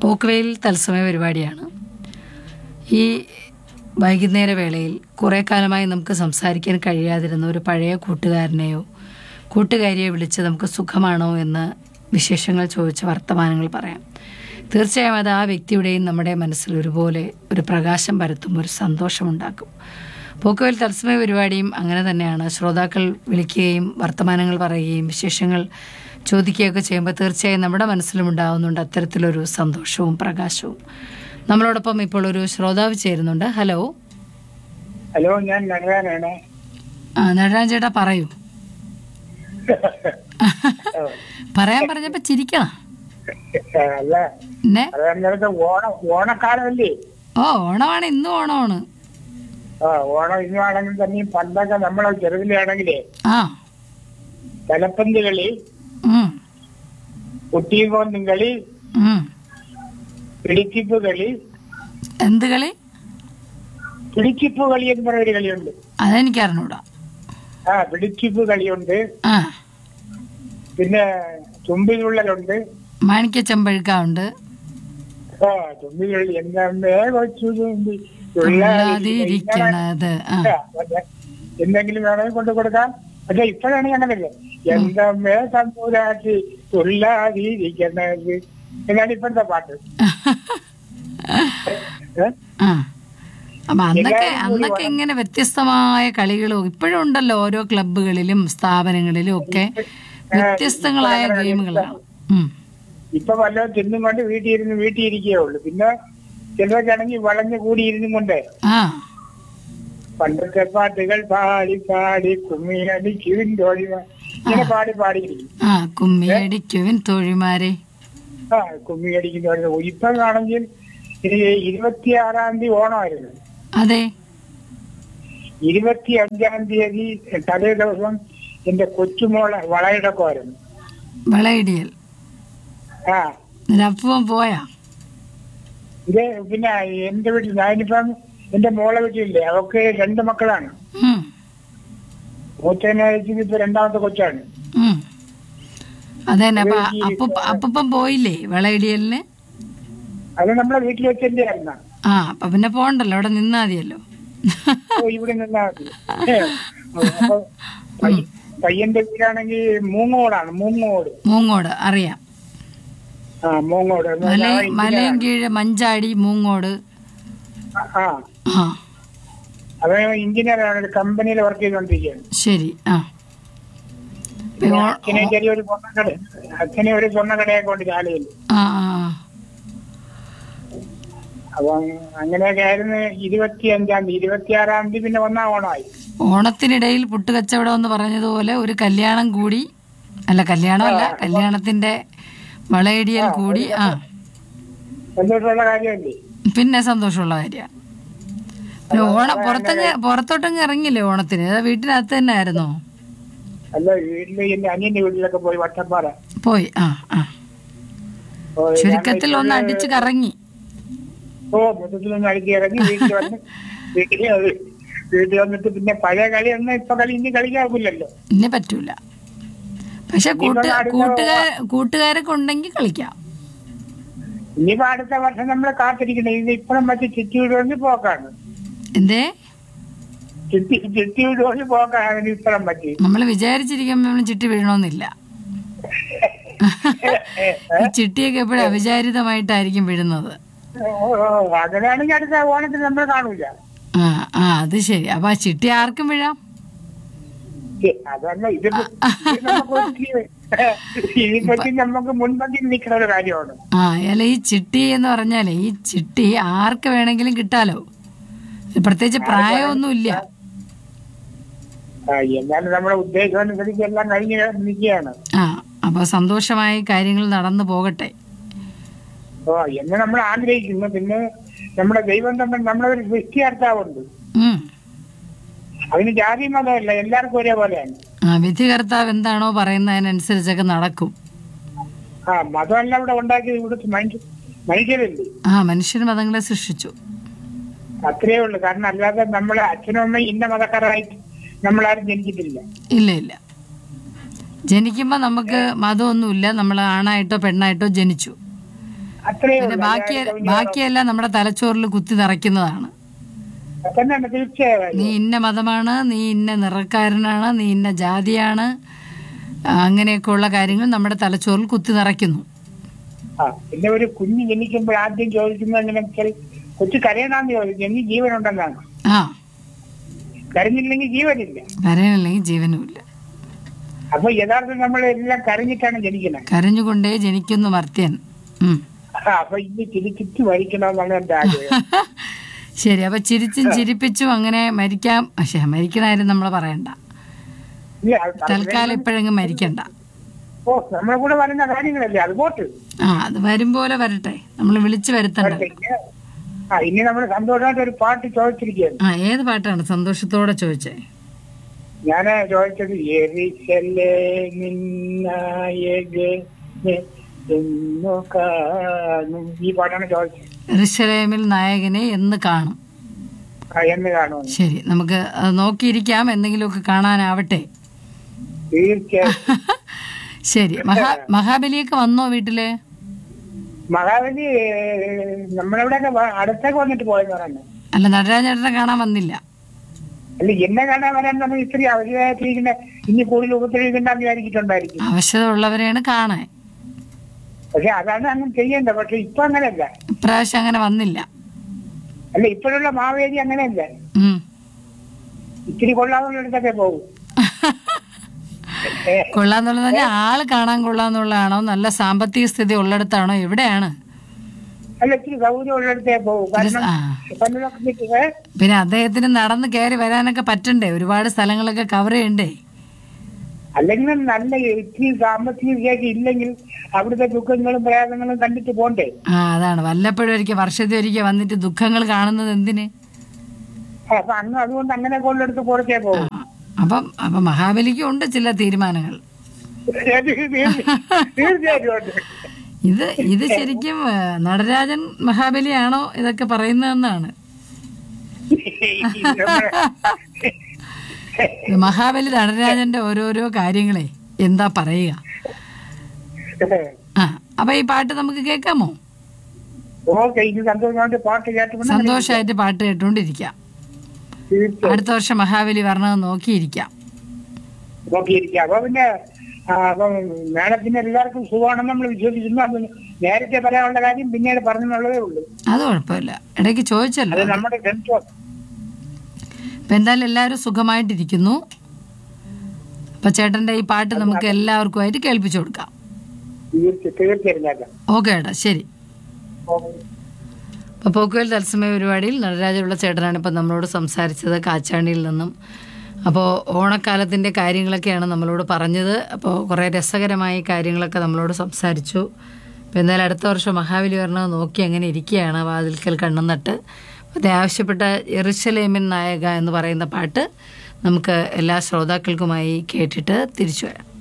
പോക്കുവെയിൽ തത്സമയ പരിപാടിയാണ് ഈ വൈകുന്നേര വേളയിൽ കുറേ കാലമായി നമുക്ക് സംസാരിക്കാൻ കഴിയാതിരുന്ന ഒരു പഴയ കൂട്ടുകാരനെയോ കൂട്ടുകാരിയെ വിളിച്ച് നമുക്ക് സുഖമാണോ എന്ന് വിശേഷങ്ങൾ ചോദിച്ച് വർത്തമാനങ്ങൾ പറയാം തീർച്ചയായും അത് ആ വ്യക്തിയുടെയും നമ്മുടെ മനസ്സിൽ ഒരുപോലെ ഒരു പ്രകാശം പരത്തും ഒരു സന്തോഷമുണ്ടാക്കും പോക്കുവെയിൽ തത്സമയ പരിപാടിയും അങ്ങനെ തന്നെയാണ് ശ്രോതാക്കൾ വിളിക്കുകയും വർത്തമാനങ്ങൾ പറയുകയും വിശേഷങ്ങൾ ചോദിക്കുകയൊക്കെ ചെയ്യുമ്പോൾ തീർച്ചയായും നമ്മുടെ മനസ്സിലും ഉണ്ടാകുന്നുണ്ട് അത്തരത്തിലൊരു സന്തോഷവും പ്രകാശവും നമ്മളോടൊപ്പം ഇപ്പോൾ ഒരു ശ്രോതാവ് ചേരുന്നുണ്ട് ഹലോ ഹലോ ഞാൻ നടരാനാണ് ആ നടരാജൻ ചേട്ടാ പറയൂ പറയാൻ പറഞ്ഞപ്പോ ചിരിക്കണം അല്ല എന്നെ അത് അന്നേരത്തെ ഓണം ഓണക്കാലമല്ലേ ഓ ഓണമാണ് ഇന്നും ഓണമാണ് ആ ഓണം ഇന്നാണെങ്കിൽ തന്നെ പണ്ടൊക്കെ നമ്മളെ ചെറുതിലാണെങ്കിലേ ആ തലപ്പന്ത് കളി ഉം, കുട്ടികോന്നും കളി ഉം. പിടിച്ചിപ്പ് കളി എന്ത് കളി പിടിച്ചിപ്പ് കളി എന്ന് പറയുന്ന ഒരു കളിയുണ്ട് അതെനിക്ക് അറിഞ്ഞൂടാ ആ പിടിച്ചിപ്പ് കളിയുണ്ട് ആ പിന്നെ തുമ്പിതുള്ളലുണ്ട് മാണിക്യ ചെമ്പഴുക്ക ഉണ്ട് ആ തുമ്പിതുള്ളി എന്താ കൊച്ചു തുമ്പി തുള്ളാതിരിക്കണത് ആ എന്തെങ്കിലും വേണമെങ്കിൽ കൊണ്ടു കൊടുക്കാം പക്ഷെ ഇപ്പോഴാണെങ്കിൽ അങ്ങനല്ലേ എന്തമ്മേ തമ്പൂരാട്ടി തുള്ളാതിരിക്കണത് എന്നാണ് ഇപ്പോഴത്തെ പാട്ട് ഏ? ആ അപ്പൊ അന്നൊക്കെ എല്ലാവരും കൂടി അന്നൊക്കെ ഇങ്ങനെ വ്യത്യസ്തമായ കളികളും ഇപ്പോഴും ഉണ്ടല്ലോ ഓരോ ക്ലബ്ബുകളിലും സ്ഥാപനങ്ങളിലും ഒക്കെ വ്യത്യസ്തങ്ങളായ ഗെയിമുകളാണ് ഉം. ഇപ്പൊ വല്ലതും തിന്നും കൊണ്ട് വീട്ടിൽ ഇരുന്ന് വീട്ടിൽ ഇരിക്കേ ഉള്ളൂ പിന്നെ ചിലരൊക്കെ ആണെങ്കിൽ വളഞ്ഞു കൂടി ഇരുന്നും കൊണ്ട് ആ പണ്ടത്തെ പാട്ടുകൾ പാടി പാടി കുമ്മിയടി കിവിൻതോഴി ഇങ്ങനെ പാടി പാടി ഇരിക്കും. ആ കുമ്മിയടിക്കുവിൻ തോഴിമാരെ ആ കുമ്മിയടിക്കുന്ന ഇപ്പൊ ആണെങ്കിൽ ഇരുപത്തിയാറാം തീയതി ഓണമായിരുന്നു അതെ ഇരുപത്തി അഞ്ചാം തീയതി തലേ ദിവസം എന്റെ കൊച്ചുമോളെ വളയിടക്കമായിരുന്നു വിളയിടിയൽ ആ അപ്പം പോയാ ഇത് പിന്നെ എന്റെ വീട്ടിൽ ഞാനിപ്പം എന്റെ മോളെ വീട്ടിലില്ലേ അവക്ക് രണ്ട് മക്കളാണ് ഉം, മൂത്തേനെ ഇപ്പൊ രണ്ടാമത്തെ കൊച്ചാണ് ഉം. അതന്നെ അപ്പൊ അപ്പ അപ്പം പോയില്ലേ വിളയിടിയലിന് അത് നമ്മളെ വീട്ടിൽ വെച്ചെന്റെ ആയിരുന്ന ആ അപ്പൊ പിന്നെ പോണ്ടല്ലോ അവിടെ നിന്നാ മതിയല്ലോ ഓ ഇവിടെ നിന്നാ മതി ഏ, അപ്പൊ പയ്യ- പയ്യന്റെ വീടാണെങ്കിൽ മൂങ്ങോടാണ് മൂങ്ങോട് മൂങ്ങോട് അറിയാം ആ മൂങ്ങോട് മല മലയും കീഴ് മഞ്ചാടി മൂങ്ങോട് ആ ആ അവൻ എഞ്ചിനീയറാണ് ഒരു കമ്പനിയിൽ വർക്ക് ചെയ്തുകൊണ്ടിരിക്കുകയാണ് ശരി ആ പിന്നെ അച്ഛനെ ചെറിയൊരു സ്വർണ്ണക്കട അച്ഛനെ ഒരു സ്വർണ്ണക്കടയൊക്കെ കൊണ്ട് ചാലയിൽ ആ ആ അപ്പം അങ്ങനെയൊക്കെ ആയിരുന്നു ഇരുപത്തി അഞ്ചാം തീയതി ഇരുപത്തിയാറാം തീയതി പിന്നെ ഒന്നാം ഓണമായി ഓണത്തിനിടയിൽ പുട്ടുകച്ചവടം എന്ന് പറഞ്ഞതുപോലെ ഒരു കല്യാണം കൂടി അല്ല കല്യാണമല്ല കല്യാണത്തിന്റെ വളയിടിയൽ കൂടി ആ സന്തോഷമുള്ള കാര്യമല്ലേ പിന്നെ സന്തോഷമുള്ള കാര്യമാണ് പിന്നെ ഓണ പുറത്തങ്ങ് പുറത്തോട്ടങ്ങ് ഇറങ്ങില്ലേ ഓണത്തിന് അത് വീട്ടിനകത്ത് തന്നെ ആയിരുന്നോ അല്ല വീട്ടില് എന്റെ അനിയന്റെ വീട്ടിലൊക്കെ പോയി വട്ടപ്പാറ പോയി ആ ആ പോയി ചുരുക്കത്തിൽ ഒന്ന് അടിച്ച് കറങ്ങി ഓ മൊത്തത്തിലൊന്ന് അടിച്ച് ഇറങ്ങി വീട്ടിൽ വന്ന് വീട്ടിൽ അത് വീട്ടിൽ വന്നിട്ട് പിന്നെ പഴയ കളിയൊന്നും ഇപ്പൊ കളി ഇനി കളിക്കാറില്ലല്ലോ ഇനി പറ്റൂല പക്ഷെ കൂട്ട് കൂട്ടുകാർ കൂട്ടുകാരൊക്കെ ഉണ്ടെങ്കിൽ കളിക്കാം ഇനിയിപ്പോ അടുത്ത വർഷം നമ്മൾ കാത്തിരിക്കണം ഇത് ഇപ്പഴും മറ്റേ ചിറ്റിവീട് കൊണ്ട് പോക്കാണ് എന്തേ ചിറ്റി ചിറ്റിവീട് കൊണ്ട് പോക്കാണ് ഇപ്പഴും പറ്റി നമ്മൾ വിചാരിച്ചിരിക്കുമ്പോൾ നമ്മൾ ചിട്ടി വീഴണമെന്നില്ല ഈ ചിട്ടിയൊക്കെ എപ്പോഴും അവിചാരിതമായിട്ടായിരിക്കും വീഴുന്നത് ഓ, ഓ, അങ്ങനെയാണെങ്കിൽ അടുത്ത ഓണത്തിന് നമ്മൾ കാണൂല ആ ആ അത് ശരി അപ്പൊ ആ ചിട്ടി ആർക്കും വീഴാം ഛെ, അതല്ല ഇത് ഇത് നമുക്ക് ഒത്തിരി- ഇതിനെപ്പറ്റി നമുക്ക് മുൻപന്തി നിൽക്കുന്ന ഒരു കാര്യമാണ് ആ അല്ല ഈ ചിട്ടി എന്ന് പറഞ്ഞാലേ ഈ ചിട്ടി ആർക്ക് വേണമെങ്കിലും കിട്ടാലോ പ്രത്യേകിച്ച് പ്രായമൊന്നുമില്ല ആ, എന്നാലും നമ്മുടെ ഉദ്ദേശം അനുസരിച്ച് എല്ലാം കഴിഞ്ഞ് നിൽക്കുകയാണ് ആ അപ്പൊ സന്തോഷമായി കാര്യങ്ങൾ നടന്നു പോകട്ടെ ഓ എന്ന് നമ്മൾ ആഗ്രഹിക്കുന്നു പിന്നെ നമ്മുടെ ദൈവം തമ്മിൽ നമ്മളൊരു സൃഷ്ടികർത്താവുണ്ട് ഉം അതിന് ജാതി മതമല്ല എല്ലാവർക്കും ഒരേപോലെയാണ് ആ വിധികർത്താവ് എന്താണോ പറയുന്നതിനനുസരിച്ചൊക്കെ നടക്കും ആ മതമല്ല ഇവിടെ ഉണ്ടാക്കിയത് ഇവിടുത്തെ മനുഷ്യ മനുഷ്യരല്ലേ ആ മനുഷ്യർ മതങ്ങളെ സൃഷ്ടിച്ചു അത്രയേ ഉള്ളൂ കാരണം അല്ലാതെ നമ്മളെ അച്ഛനും അമ്മയും ഇന്ന മതക്കാരായിട്ട് നമ്മളാരും ജനിച്ചിട്ടില്ല ഇല്ല ഇല്ല ജനിക്കുമ്പോൾ നമുക്ക് മതമൊന്നുമില്ല നമ്മൾ ആണായിട്ടോ പെണ്ണായിട്ടോ ജനിച്ചു അത്രയേ പിന്നെ ഉള്ളൂ ബാക്കി അല്ലാതെ കവിഞ്ഞ ബാക്കിയെല്ലാം നമ്മുടെ തലച്ചോറിൽ കുത്തി നിറയ്ക്കുന്നതാണ് തന്നെയാണ് തീർച്ചയായും നീ ഇന്ന മതമാണ് നീ ഇന്ന നിറക്കാരനാണ് നീ ഇന്ന ജാതിയാണ് അങ്ങനെയൊക്കെയുള്ള കാര്യങ്ങൾ നമ്മുടെ തലച്ചോറിൽ കുത്തി നിറയ്ക്കുന്നു ആ പിന്നെ ഒരു കുഞ്ഞ് ജനിക്കുമ്പോൾ ആദ്യം ചോദിക്കുന്നത് എങ്ങനെ വെച്ചാൽ കൊച്ചു കരയണമെന്ന് ചോദിക്കും എനിക്ക് ജീവനുണ്ടെന്നാണ് ആ കരഞ്ഞില്ലെങ്കിൽ ജീവനില്ല കരയണില്ലെങ്കിൽ ജീവനുമില്ല അപ്പൊ യഥാർത്ഥം നമ്മൾ എല്ലാം കരഞ്ഞിട്ടാണ് ജനിക്കുന്നത് കരഞ്ഞുകൊണ്ടേ ജനിക്കുന്നു മർത്യൻ ഉം. ആ, അപ്പൊ ഇനി ചിരിച്ചിട്ട് മരിക്കണമെന്നാണ് എന്റെ ആഗ്രഹം ശരി അപ്പൊ ചിരിച്ചും ചിരിപ്പിച്ചും അങ്ങനെ മരിക്കാം പക്ഷേ മരിക്കണ കാര്യം നമ്മൾ പറയണ്ട ഇല്ല, അത് തൽക്കാലം ഇപ്പോഴെങ്കിലും മരിക്കണ്ട ഓ നമ്മളെ കൂടെ വരുന്ന കാര്യങ്ങളല്ലേ അത് പോട്ട് ആ അത് വരും പോലെ വരട്ടെ നമ്മൾ വിളിച്ചു വരുത്തണ്ട ആ ഇനി നമ്മൾ സന്തോഷമായിട്ട് ഒരു പാട്ട് ചോദിച്ചിരിക്കുകയാണ് ആ ഏത് പാട്ടാണ് സന്തോഷത്തോടെ ചോദിച്ചേ ഞാൻ ചോദിച്ചത് എരിശല്ലേ നിന്നായകനെ എന്നു കാണും ഈ പാട്ടാണ് ചോദിച്ചത് എറുശലേമിൽ നായകനെ എന്ന് കാണും ആ, എന്ന് കാണുമെന്ന് ശരി നമുക്ക് അത് നോക്കിയിരിക്കാം എന്തെങ്കിലുമൊക്കെ കാണാനാവട്ടെ തീർച്ചയായും ശരി മഹാ മഹാബലിയൊക്കെ വന്നോ വീട്ടില് മഹാബലി ഏഹ്, നമ്മളിവിടെയൊക്കെ വ- അടുത്തൊക്കെ വന്നിട്ട് പോയെന്ന് പറയുന്നത് അല്ല നടരാജേട്ടനെ കാണാൻ വന്നില്ല അല്ല എന്നെ കാണാൻ വരാൻ നമ്മൾ ഇത്രയും അവധിയായിട്ടിരിക്കുന്ന ഇനി കൂടുതൽ ഉപദ്രവിക്കണ്ടെന്ന് വിചാരിച്ചിട്ടുണ്ടായിരിക്കും അവശത ഉള്ളവരെയാണ് കാണാൻ പക്ഷെ അതാണ് അങ്ങനെ ചെയ്യേണ്ടത് പക്ഷെ ഇപ്പൊ അങ്ങനെയല്ല ഇപ്രാവശ്യം അങ്ങനെ വന്നില്ല അല്ല ഇപ്പോഴുള്ള മാവേലി അങ്ങനെയല്ല ഉം. ഇത്തിരി കൊള്ളാവുന്നിടത്തൊക്കെ പോകും ഏ, കൊള്ളാന്നുള്ളത് തന്നെ ആള് കാണാൻ കൊള്ളാന്നുള്ളതാണോ നല്ല സാമ്പത്തിക സ്ഥിതി ഉള്ളിടത്താണോ എവിടെയാണ് അല്ല ഇത്തിരി സൗകര്യം ഉള്ളിടത്തേ പോകും കാരണം ആ പന്നിലൊക്കെ നിൽക്കുക പിന്നെ അദ്ദേഹത്തിന് നടന്ന് കയറി വരാനൊക്കെ പറ്റണ്ടേ ഒരുപാട് സ്ഥലങ്ങളൊക്കെ കവർ ചെയ്യണ്ടേ അല്ലെങ്കിൽ നല്ല ഇത്തിരി സാമ്പത്തിക വിഷയമൊക്കെ ഇല്ലെങ്കിൽ അവിടുത്തെ ദുഃഖങ്ങളും പ്രയാസങ്ങളും കണ്ടിട്ട് പോണ്ടേ ആ അതാണ് വല്ലപ്പോഴും ഒരിക്കൽ വർഷത്തിൽ ഒരിക്കൽ വന്നിട്ട് ദുഃഖങ്ങൾ കാണുന്നത് എന്തിന് അപ്പൊ അന്ന് അതുകൊണ്ട് അങ്ങനെ കൊള്ളെടുത്ത് പുറത്തേ പോകും ആ, അപ്പം അപ്പം മഹാബലിക്കും ഉണ്ട് ചില തീരുമാനങ്ങൾ തീർച്ചയായിട്ടും ഉണ്ട്. ഇത് ഇത് ശരിക്കും ഏ, നടരാജൻ മഹാബലിയാണോ ഇതൊക്കെ പറയുന്നതെന്നാണ് ഇത് മഹാബലി നടരാജന്റെ ഓരോരോ കാര്യങ്ങളെ എന്താ പറയുക ആ അപ്പൊ ഈ പാട്ട് നമുക്ക് കേൾക്കാമോ ഓക്കെ ഇത് സന്തോഷമായിട്ട് പാട്ട് കേട്ടപ്പോൾ സന്തോഷമായിട്ട് പാട്ട് കേട്ടുകൊണ്ടിരിക്കാം തീർച്ചയായും അടുത്ത വർഷം മഹാബലി വരണമെന്ന് നോക്കിയിരിക്കാം നോക്കിയിരിക്കുക അപ്പൊ പിന്നെ ആ, അപ്പം മേഡത്തിന് എല്ലാവർക്കും സുഖമാണെന്ന് നമ്മൾ വിശ്വസിക്കുന്നു അത് നേരത്തെ പറയാനുള്ള കാര്യം പിന്നീട് പറഞ്ഞെന്നുള്ളതേ ഉള്ളൂ അത് കുഴപ്പമില്ല ഇടയ്ക്ക് ചോദിച്ചല്ലോ അത് നമ്മുടെ സെൻസോസ് അപ്പൊ എന്തായാലും എല്ലാവരും സുഖമായിട്ടിരിക്കുന്നു അപ്പൊ ചേട്ടന്റെ ഈ പാട്ട് നമുക്ക് എല്ലാവർക്കുമായിട്ട് കേൾപ്പിച്ചു കൊടുക്കാം തീർച്ച- തീർച്ചയായും കേൾക്കാം ഓക്കെ ഏട്ടാ ശരി ഓക്കെ. അപ്പോൾ പോക്കുവൽ തത്സമയ പരിപാടിയിൽ നടരാജുള്ള ചേട്ടനാണ് ഇപ്പം നമ്മളോട് സംസാരിച്ചത് കാച്ചാണിയിൽ നിന്നും അപ്പോൾ ഓണക്കാലത്തിൻ്റെ കാര്യങ്ങളൊക്കെയാണ് നമ്മളോട് പറഞ്ഞത് അപ്പോൾ കുറേ രസകരമായ കാര്യങ്ങളൊക്കെ നമ്മളോട് സംസാരിച്ചു അപ്പോൾ എന്തായാലും അടുത്ത വർഷം മഹാബലി വരണത് നോക്കി അങ്ങനെ ഇരിക്കുകയാണ് വാതിൽക്കൽ കണ്ണും നട്ട് അത് ആവശ്യപ്പെട്ട എറിശലേമിൻ നായക എന്ന് പറയുന്ന പാട്ട് നമുക്ക് എല്ലാ ശ്രോതാക്കൾക്കുമായി കേട്ടിട്ട് തിരിച്ചു വരാം